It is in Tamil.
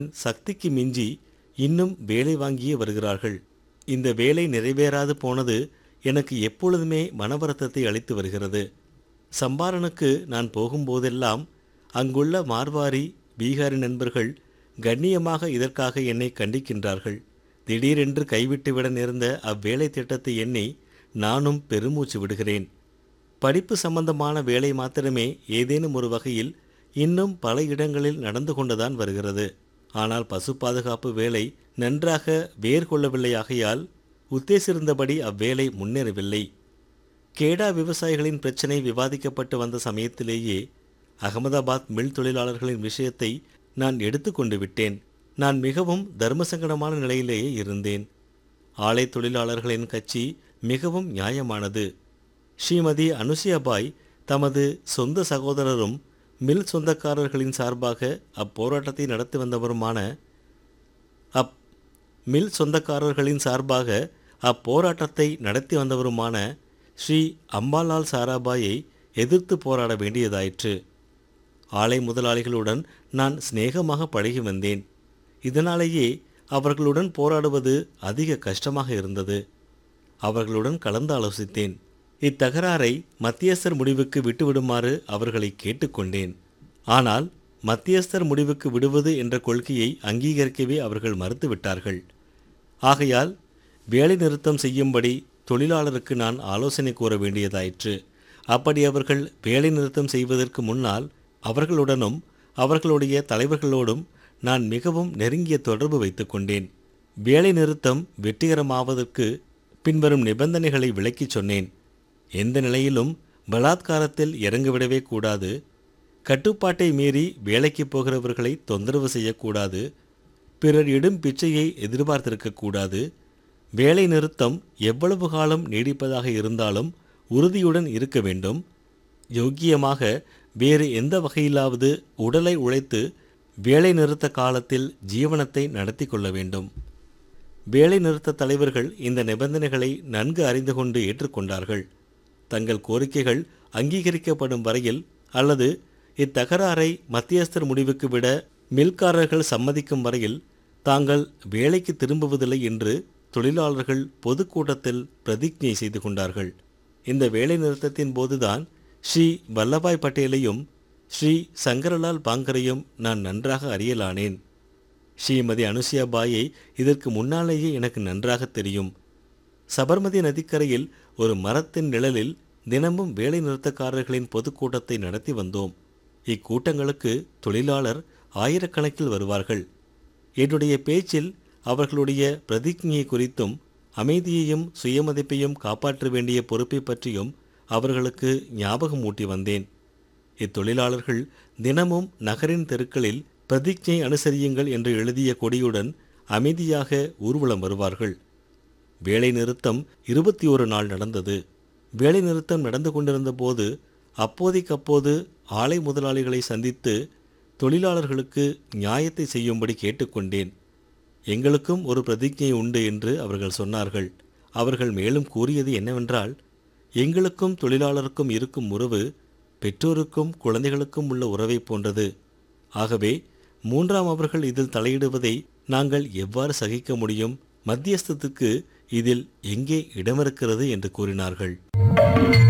சக்திக்கு மிஞ்சி இன்னும் வேலை வாங்கியே வருகிறார்கள் இந்த வேலை நிறைவேறாது போனது எனக்கு எப்பொழுதுமே மனவருத்தத்தை அளித்து வருகிறது சம்பாரனுக்கு நான் போகும்போதெல்லாம் அங்குள்ள மார்வாரி பீகாரி நண்பர்கள் கண்ணியமாக இதற்காக என்னை கண்டிக்கின்றார்கள் திடீரென்று கைவிட்டுவிட நேர்ந்த அவ்வேலை திட்டத்தை எண்ணி நானும் பெருமூச்சு விடுகிறேன் படிப்பு சம்பந்தமான வேலை மாத்திரமே ஏதேனும் ஒரு வகையில் இன்னும் பல இடங்களில் நடந்து கொண்டுதான் வருகிறது ஆனால் பசு பாதுகாப்பு வேலை நன்றாக வேர் கொள்ளவில்லையாகையால் உத்தேசிருந்தபடி அவ்வேலை முன்னேறவில்லை கேடா விவசாயிகளின் பிரச்சினை விவாதிக்கப்பட்டு வந்த சமயத்திலேயே அகமதாபாத் மில் தொழிலாளர்களின் விஷயத்தை நான் எடுத்துக்கொண்டு விட்டேன் நான் மிகவும் தர்மசங்கடமான நிலையிலேயே இருந்தேன் ஆலை தொழிலாளர்களின் கட்சி மிகவும் நியாயமானது ஸ்ரீமதி அனுசியாபாய் தமது சொந்த சகோதரரும் மில் சொந்தக்காரர்களின் சார்பாக அப்போராட்டத்தை நடத்தி வந்தவருமான அப் மில் சொந்தக்காரர்களின் சார்பாக அப்போராட்டத்தை நடத்தி வந்தவருமான ஸ்ரீ அம்பாலால் சாராபாயை எதிர்த்து போராட வேண்டியதாயிற்று ஆலை முதலாளிகளுடன் நான் சிநேகமாக பழகி வந்தேன் இதனாலேயே அவர்களுடன் போராடுவது அதிக கஷ்டமாக இருந்தது அவர்களுடன் கலந்து ஆலோசித்தேன் இத்தகராறை மத்தியஸ்தர் முடிவுக்கு விட்டுவிடுமாறு அவர்களை கேட்டுக்கொண்டேன் ஆனால் மத்தியஸ்தர் முடிவுக்கு விடுவது என்ற கொள்கையை அங்கீகரிக்கவே அவர்கள் மறுத்துவிட்டார்கள் ஆகையால் வேலை நிறுத்தம் செய்யும்படி தொழிலாளருக்கு நான் ஆலோசனை கூற வேண்டியதாயிற்று அப்படி அவர்கள் வேலை நிறுத்தம் செய்வதற்கு முன்னால் அவர்களுடனும் அவர்களுடைய தலைவர்களோடும் நான் மிகவும் நெருங்கிய தொடர்பு வைத்துக் கொண்டேன் வேலை நிறுத்தம் வெற்றிகரமாவதற்கு பின்வரும் நிபந்தனைகளை விளக்கிச் சொன்னேன் எந்த நிலையிலும் பலாத்காரத்தில் இறங்கிவிடவே கூடாது கட்டுப்பாட்டை மீறி வேலைக்கு போகிறவர்களை தொந்தரவு செய்யக்கூடாது பிறர் இடும் பிச்சையை எதிர்பார்த்திருக்கக்கூடாது வேலை நிறுத்தம் எவ்வளவு காலம் நீடிப்பதாக இருந்தாலும் உறுதியுடன் இருக்க வேண்டும் யோக்கியமாக வேறு எந்த வகையிலாவது உடலை உழைத்து வேலை நிறுத்த காலத்தில் ஜீவனத்தை நடத்தி கொள்ள வேண்டும் வேலை நிறுத்த தலைவர்கள் இந்த நிபந்தனைகளை நன்கு அறிந்து கொண்டு ஏற்றுக்கொண்டார்கள் தங்கள் கோரிக்கைகள் அங்கீகரிக்கப்படும் வரையில் அல்லது இத்தகராறை மத்தியஸ்தர் முடிவுக்கு விட மில்காரர்கள் சம்மதிக்கும் வரையில் தாங்கள் வேலைக்கு திரும்புவதில்லை என்று தொழிலாளர்கள் பொதுக்கூட்டத்தில் பிரதிஜை செய்து கொண்டார்கள் இந்த வேலை நிறுத்தத்தின் போதுதான் ஸ்ரீ வல்லபாய் பட்டேலையும் ஸ்ரீ சங்கரலால் பாங்கரையும் நான் நன்றாக அறியலானேன் ஸ்ரீமதி அனுசியாபாயை இதற்கு முன்னாலேயே எனக்கு நன்றாக தெரியும் சபர்மதி நதிக்கரையில் ஒரு மரத்தின் நிழலில் தினமும் வேலை நிறுத்தக்காரர்களின் பொதுக்கூட்டத்தை நடத்தி வந்தோம் இக்கூட்டங்களுக்கு தொழிலாளர் ஆயிரக்கணக்கில் வருவார்கள் என்னுடைய பேச்சில் அவர்களுடைய பிரதிஜையை குறித்தும் அமைதியையும் சுயமதிப்பையும் காப்பாற்ற வேண்டிய பொறுப்பை பற்றியும் அவர்களுக்கு ஞாபகம் ஊட்டி வந்தேன் இத்தொழிலாளர்கள் தினமும் நகரின் தெருக்களில் பிரதிஜை அனுசரியுங்கள் என்று எழுதிய கொடியுடன் அமைதியாக ஊர்வலம் வருவார்கள் வேலை நிறுத்தம் இருபத்தி ஒரு நாள் நடந்தது வேலை நிறுத்தம் நடந்து கொண்டிருந்த போது அப்போதைக்கப்போது ஆலை முதலாளிகளை சந்தித்து தொழிலாளர்களுக்கு நியாயத்தை செய்யும்படி கேட்டுக்கொண்டேன் எங்களுக்கும் ஒரு பிரதிஜை உண்டு என்று அவர்கள் சொன்னார்கள் அவர்கள் மேலும் கூறியது என்னவென்றால் எங்களுக்கும் தொழிலாளருக்கும் இருக்கும் உறவு பெற்றோருக்கும் குழந்தைகளுக்கும் உள்ள உறவை போன்றது ஆகவே மூன்றாம் அவர்கள் இதில் தலையிடுவதை நாங்கள் எவ்வாறு சகிக்க முடியும் மத்தியஸ்தத்துக்கு இதில் எங்கே இடமிருக்கிறது என்று கூறினார்கள்